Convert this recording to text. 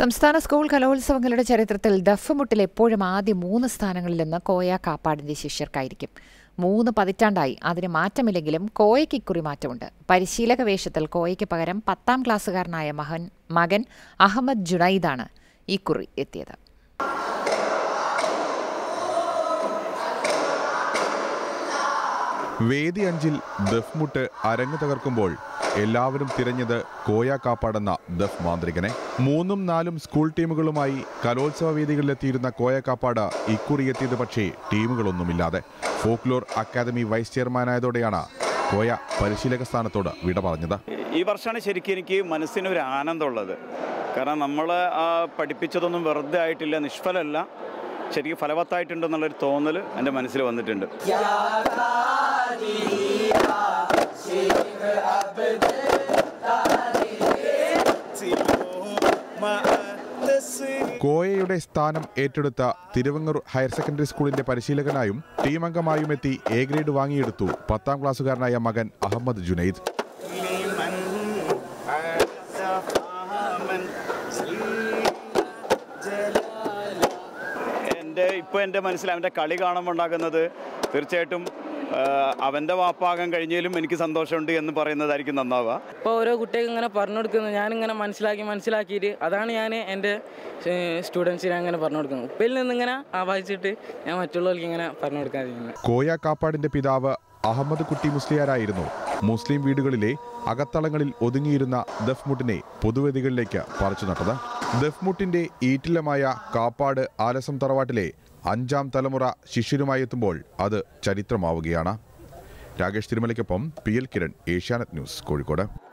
സംസ്ഥാന സ്കൂൾ കലോത്സവങ്ങളുടെ ചരിത്രത്തിൽ ദഫ്മുട്ടിൽ എപ്പോഴും ആദ്യ മൂന്ന് സ്ഥാനങ്ങളിലെന്ന് കോയ കാപ്പാടിന്റെ ശിഷ്യർക്കായിരിക്കും മൂന്ന് പതിറ്റാണ്ടായി അതിന് മാറ്റമില്ലെങ്കിലും കോയയ്ക്ക് ഇക്കുറി മാറ്റമുണ്ട് പരിശീലക വേഷത്തിൽ കോയയ്ക്ക് പകരം പത്താം ക്ലാസ്സുകാരനായ മഹൻ മകൻ അഹമ്മദ് ജുനൈദാണ് ഇക്കുറി എത്തിയത് വേദി അഞ്ചിൽ ദഫ്മുട്ട് അരങ്ങു തകർക്കുമ്പോൾ എല്ലാവരും തിരഞ്ഞത് കോയ കാപ്പാടെന്ന ദഫ് മാന്ത്രികനെ മൂന്നും നാലും സ്കൂൾ ടീമുകളുമായി കലോത്സവ വേദികളിലെത്തിയിരുന്ന കോയ കാപ്പാട് ഇക്കുറി എത്തിയത് പക്ഷേ ടീമുകളൊന്നുമില്ലാതെ ഫോക്ലോർ അക്കാദമി വൈസ് ചെയർമാനായതോടെയാണ് കോയ പരിശീലക സ്ഥാനത്തോട് വിട പറഞ്ഞത് ഈ വർഷമാണ് ശരിക്കും എനിക്ക് മനസ്സിനൊരു ആനന്ദമുള്ളത് കാരണം നമ്മൾ ആ പഠിപ്പിച്ചതൊന്നും വെറുതെ ആയിട്ടില്ല നിഷ്ഫലമല്ല ശരിക്കും ഫലവത്തായിട്ടുണ്ടെന്നുള്ളൊരു തോന്നൽ എൻ്റെ മനസ്സിൽ വന്നിട്ടുണ്ട് കോയയുടെ സ്ഥാനം ഏറ്റെടുത്ത തിരുവങ്ങൂർ ഹയർ സെക്കൻഡറി സ്കൂളിന്റെ പരിശീലകനായും ടീം അംഗമായും എത്തി എ ഗ്രേഡ് വാങ്ങിയെടുത്തു പത്താം ക്ലാസ്സുകാരനായ മകൻ അഹമ്മദ് ജുനൈദ് എൻ്റെ ഇപ്പോൾ എൻ്റെ മനസ്സിൽ അവൻ്റെ കളി കാണുമ്പോൾ ഉണ്ടാകുന്നത് തീർച്ചയായിട്ടും ആ, അവൻ്റെ വാപ്പാകാൻ കഴിഞ്ഞതിലും എനിക്ക് സന്തോഷമുണ്ട് എന്ന് പറയുന്നതായിരിക്കും നന്നാവുക ഇപ്പോൾ ഓരോ കുട്ടികൾക്ക് ഇങ്ങനെ പറഞ്ഞു കൊടുക്കുന്നത് ഞാനിങ്ങനെ മനസ്സിലാക്കി മനസ്സിലാക്കിയിട്ട് അതാണ് ഞാൻ എൻ്റെ സ്റ്റുഡൻസിനെ അങ്ങനെ പറഞ്ഞു കൊടുക്കുന്നത് ഉപ്പയിൽ നിന്നിങ്ങനെ ആവാഹിച്ചിട്ട് ഞാൻ മറ്റുള്ളവർക്ക് ഇങ്ങനെ പറഞ്ഞു കൊടുക്കാതിരിക്കുന്നത് കോയ കാപ്പാടിന്റെ പിതാവ് അഹമ്മദ് കുട്ടി മുസ്ലിയാരായിരുന്നു മുസ്ലിം വീടുകളിലെ അകത്തളങ്ങളിൽ ഒതുങ്ങിയിരുന്ന ദഫ്മുട്ടിനെ പൊതുവേദികളിലേക്ക് പറിച്ചു നട്ടത് ദഫ്മുട്ടിന്റെ ഈറ്റില്ലമായ കാപ്പാട് ആലസം തറവാട്ടിലെ അഞ്ചാം തലമുറ ശിഷ്യരുമായി എത്തുമ്പോൾ അത് ചരിത്രമാവുകയാണ് രാകേഷ് തിരുമലയ്ക്കൊപ്പം P L Kiran Asianet news Kozhikode